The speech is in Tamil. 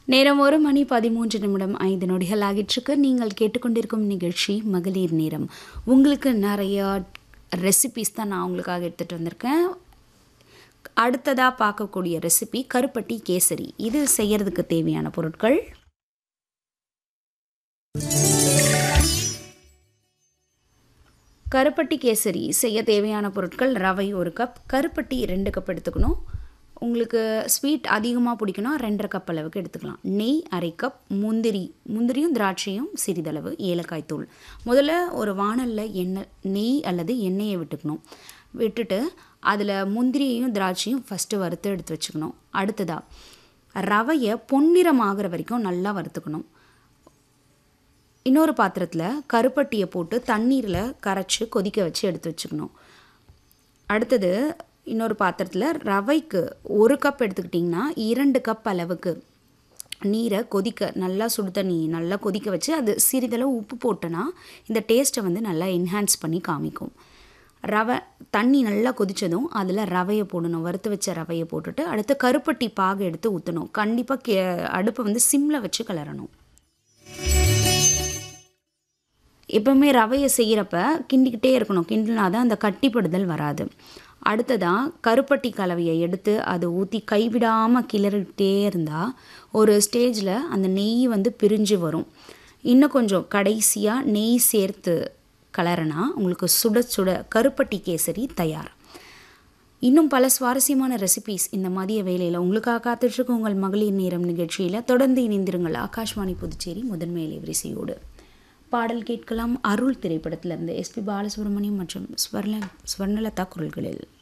நேரம் ஒரு மணி பதிமூன்று நிமிடம் ஐந்து நொடிகள் ஆகிட்டிருக்கு நீங்கள் கேட்டுக்கொண்டிருக்கும் நிகழ்ச்சி மகளிர் நேரம் உங்களுக்கு நிறையா ரெசிபிஸ் தான் நான் உங்களுக்காக எடுத்துகிட்டு வந்திருக்கேன் அடுத்ததாக பார்க்கக்கூடிய ரெசிபி கருப்பட்டி கேசரி இது செய்யறதுக்கு தேவையான பொருட்கள் கருப்பட்டி கேசரி செய்ய தேவையான பொருட்கள் ரவை ஒரு கப் கருப்பட்டி ரெண்டு கப் எடுத்துக்கணும் உங்களுக்கு ஸ்வீட் அதிகமாக பிடிக்கணும் ரெண்டரை கப் அளவுக்கு எடுத்துக்கலாம் நெய் அரை கப் முந்திரி முந்திரியும் திராட்சையும் சிறிதளவு ஏலக்காய் தூள் முதல்ல ஒரு வானலில் எண்ணெய் நெய் அல்லது எண்ணெயை விட்டுக்கணும் விட்டுட்டு அதில் முந்திரியையும் திராட்சையும் ஃபஸ்ட்டு வறுத்து எடுத்து வச்சுக்கணும் அடுத்ததாக ரவையை பொன்னிறம் ஆகிற வரைக்கும் நல்லா வறுத்துக்கணும் இன்னொரு பாத்திரத்தில் கருப்பட்டியை போட்டு தண்ணீரில் கரைச்சி கொதிக்க வச்சு எடுத்து வச்சுக்கணும் அடுத்தது இன்னொரு பாத்திரத்தில் ரவைக்கு ஒரு கப் எடுத்துக்கிட்டிங்கன்னா இரண்டு கப் அளவுக்கு நீரை கொதிக்க நல்லா சுடு தண்ணி நல்லா கொதிக்க வச்சு அது சிறிதளவு உப்பு போட்டோன்னா இந்த டேஸ்ட்டை வந்து நல்லா என்ஹான்ஸ் பண்ணி காமிக்கும் ரவை தண்ணி நல்லா கொதித்ததும் அதில் ரவையை போடணும் வறுத்து வச்ச ரவையை போட்டுட்டு அடுத்து கருப்பட்டி பாகு எடுத்து ஊற்றணும் கண்டிப்பாக கே அடுப்பை வந்து சிம்மில் வச்சு கிளறணும் எப்பவுமே ரவையை செய்கிறப்ப கிண்டிக்கிட்டே இருக்கணும் கிண்டினா தான் அந்த கட்டிப்படுதல் வராது அடுத்ததாக கருப்பட்டி கலவையை எடுத்து அதை ஊற்றி கைவிடாமல் கிளறிட்டே இருந்தால் ஒரு ஸ்டேஜில் அந்த நெய் வந்து பிரிஞ்சு வரும் இன்னும் கொஞ்சம் கடைசியாக நெய் சேர்த்து கலரனா உங்களுக்கு சுட சுட கருப்பட்டி கேசரி தயார் இன்னும் பல சுவாரஸ்யமான ரெசிபீஸ் இந்த மதிய வேலையில் உங்களுக்காக காத்துட்ருக்கு உங்கள் மகளிர் நேரம் நிகழ்ச்சியில் தொடர்ந்து இணைந்திருங்கள் ஆகாஷ்வாணி புதுச்சேரி முதன்மை வரிசையோடு பாடல் கேட்கலாம் அருள் திரைப்படத்திலிருந்து எஸ்பி பாலசுப்ரமணியம் மற்றும் ஸ்வர்ண ஸ்வர்ணலதா குரல்களில்